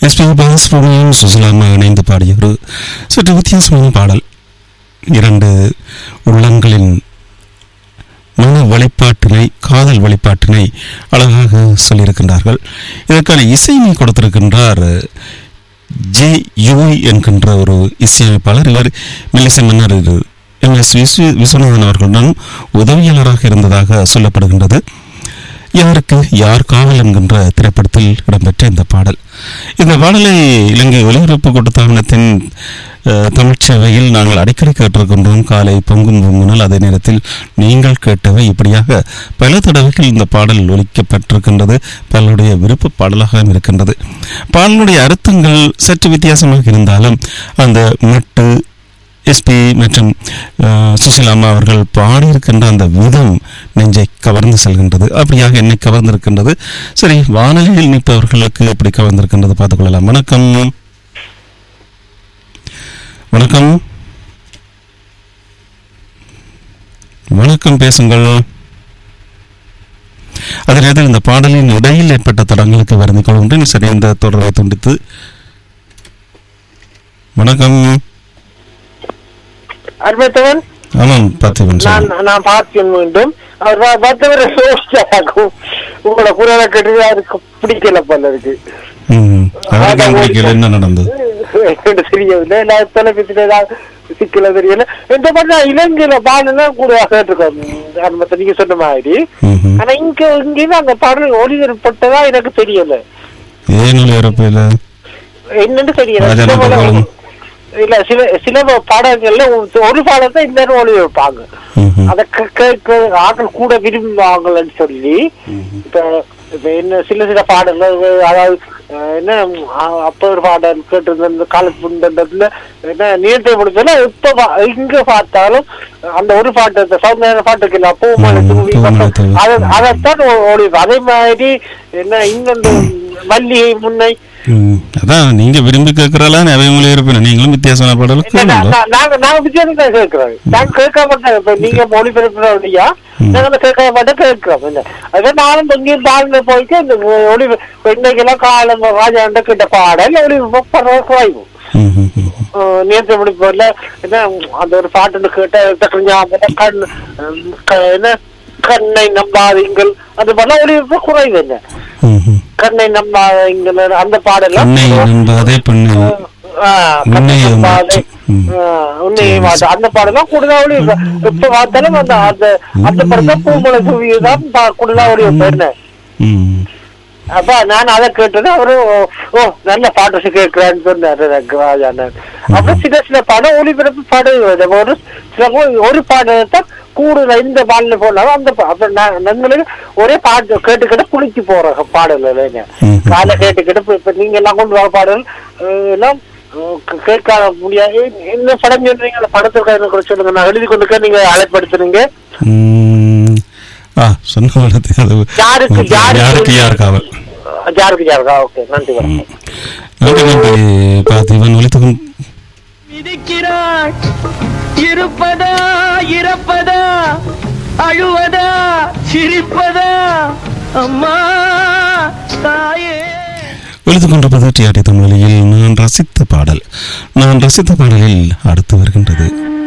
SP Balasubramaniam சுசிலாமா இணைந்து பாடிய ஒரு சற்று வித்தியாசமான பாடல் இரண்டு உள்ளங்களின் மன வழிபாட்டினை காதல் வழிபாட்டினை அழகாக சொல்லியிருக்கின்றார்கள் இதற்கான இசையினை கொடுத்திருக்கின்றார் ஜே யுவை என்கின்ற ஒரு இசையமைப்பாளர் இவர் மெல்லிசை மன்னர் இது எம் எஸ் விஸ்வ விஸ்வநாதன் அவர்களுடன் உதவியாளராக இருந்ததாக சொல்லப்படுகின்றது யாருக்கு யார் காவல் என்கின்ற திரைப்படத்தில் இடம்பெற்ற இந்த பாடல் இந்த பாடலை இலங்கை ஒலிபரப்பு கூட்டத்தாபனத்தின் அஹ், தமிழ்ச் சேவையில் நாங்கள் அடிக்கடி கேட்டிருக்கின்றோம் காலை பொங்கும் பொங்குனால் அதே நேரத்தில் நீங்கள் கேட்டவை இப்படியாக பல தடவைகள் இந்த பாடல் ஒலிக்கப்பட்டிருக்கின்றது பலருடைய விருப்ப பாடலாகவும் இருக்கின்றது பாடலுடைய அர்த்தங்கள் சற்று வித்தியாசமாக இருந்தாலும் அந்த மெட்டு எஸ்பி மற்றும் அஹ், சுசிலாமா அவர்கள் பாடியிருக்கின்ற அந்த விதம் நெஞ்சை கவர்ந்து செல்கின்றது அப்படியாக என்னை கவர்ந்திருக்கின்றது சரி வானொலியில் நிற்பவர்களுக்கு எப்படி கவர்ந்திருக்கின்றது பார்த்துக் கொள்ளலாம் வணக்கம் வணக்கம் வணக்கம் பேசுங்கள் அதே நேரத்தில் இந்த பாடலின் இடையில் ஏற்பட்ட தடங்களுக்கு வருந்திக் கொள்கின்றேன் சரி இந்த தொடர்பை துண்டித்து வணக்கம் அர்பத்தவன் ஆமாம் பார்த்திபன் நான் சார் நான் பார்த்தேன் மீண்டும் அவர் பா- பார்த்தவரை சோசிச்சாக்கும் உங்களோட குரலை கேட்டு அவருக்கு பிடிக்கல போல இருக்கு ம் அவருக்கு ஏன் பிடிக்கல என்ன நடந்தது எனக்கு தெரியவில்லை நான் தொலைபேசியில ஏதாவது சிக்கல தெரியல இந்த மாதிரி நான் இலங்கையில பாடல கூட கேட்டிருக்கோம் அனுமதி நீங்க சொன்ன மாதிரி ம்ஹும். ஆனா இங்க இங்கேயும் அந்த பாடல் ஒளிபரப்பட்டதா எனக்கு தெரியல ஏன் ஒளிபரப்பில் என்னன்னு தெரியல ராஜா சில பல- நம்பர்களும். இல்ல சில சில பாடங்கள்ல ஒரு பாடத்தை இந்த ஒளிபரப்பாங்க ம்ஹும். அத கே- கேட்க ஆட்கள் கூட விரும்புவாங்கன்னு சொல்லி இப்ப இப்ப என்ன சில சில பாடல்கள் அதாவது அஹ், என்ன அ- அப்ப ஒரு பாடல் கேட்டிருந்த இந்த காலப்புண்டத்துல என்ன நீர்த்தை முடிச்சல இப்ப பா- இங்க பார்த்தாலும் அந்த ஒரு பாட்டு இந்த சௌந்தர்ய பாட்டுக்கு இல்ல பூ மலை ம், தூவி பூ மலை தூவி. அதை அதைத்தான் ஓடி அதே மாதிரி என்ன இன்னொன்று மல்லிகை முன்னை ம். அதான் நீங்க விரும்பி கேட்கறலாம் அவை ஒளிபரப்பின நீங்களும் வித்தியாசமான பாடல் இல்ல, நான் கேளுங்க நான்- நாங்க நாங்க வித்தியாசம் தான் கேட்கிறோம் நாங்க கேட்க மாட்டோம் இப்ப நீங்க மொழிபெயர்ப்புற இல்லையா நாங்க அந்த கேட்க மாட்டோம் கேட்கிறோம் இல்ல அதான் நானும் இங்கேயும் பாடல போயிட்டு இந்த ஒளி இன்னைக்கெல்லாம் காலம் ராஜாண்ட கிட்ட பாடல் ஒளி குறைவு ம்ஹும், ம்ஹும். நேற்று முடிப்போர்ல என்ன அந்த ஒரு பாட்டு கேட்ட டக்குனு ஞாபகம் கண் உம், க- என்ன கண்ணை நம்பாதீங்கள் அது மாதிரிலாம் ஒளி குறைவு என்ன ம்ஹும். கண்ணை நம்பாதீங்கள் அந்த பாடலாம் கண்ணை நம்பாதே பெண்ணு உன்னையே மாற்றும். ம். உன்னையே மாற்றம் அந்த பாடலாம் கூடுதலாவளி எப்ப பார்த்தாலும் அந்த அந்த அந்த படத்தை பூமலை தூவிதான் கூடுதலாவளி பெருன ம். அப்ப நான் அதை கேட்டது அவரு ஓ நல்ல பாட்டு கேட்கிறான்னு சொன்னாரு எனக்கு ராஜாண்ணன் அப்புறம் சில சில படம் ஒளிபரப்பு பாடம் ஒரு சில போ- ஒரு பாடத்தான் கூடுதல் இந்த பாடல போனாலும் அந்த பா- அப்ப நான் எங்களுக்கு ஒரே பாட்டு கேட்டுக்கிட்டு குளிச்சு போற பாடல் இல்லைங்க ம். காலை கேட்டுக்கிட்டு இப்ப- இப்ப நீங்க எல்லாம் கொண்டு வர பாடல் அஹ், எல்லாம் அஹ், கே- கேட்க முடியாது என்ன படம் சொல்றீங்க அந்த படத்துக்கு எனக்கு சொல்லுங்க நான் எழுதி கொண்டு நீங்க அழைப்படுத்துறீங்க ம். ஆ சொன்ன வார்த்தை அது யாருக்கு- யாருக்கு- யாருக்கு யார் காவல் யாருக்கு யாருக்கா ஓகே நன்றி வணக்கம் நன்றி நன்றி பார்த்திபன் ஒலித்துக்கும் மிதிக்கிறாள் இருப்பதா இறப்பதா அழுவதா சிரிப்பதா அம்மா தாயே ஒலித்துக் கொண்டிருப்பது டிஆர்டி தமிழில் நான் ரசித்த பாடல் நான் ரசித்த பாடலில் அடுத்து வருகின்றது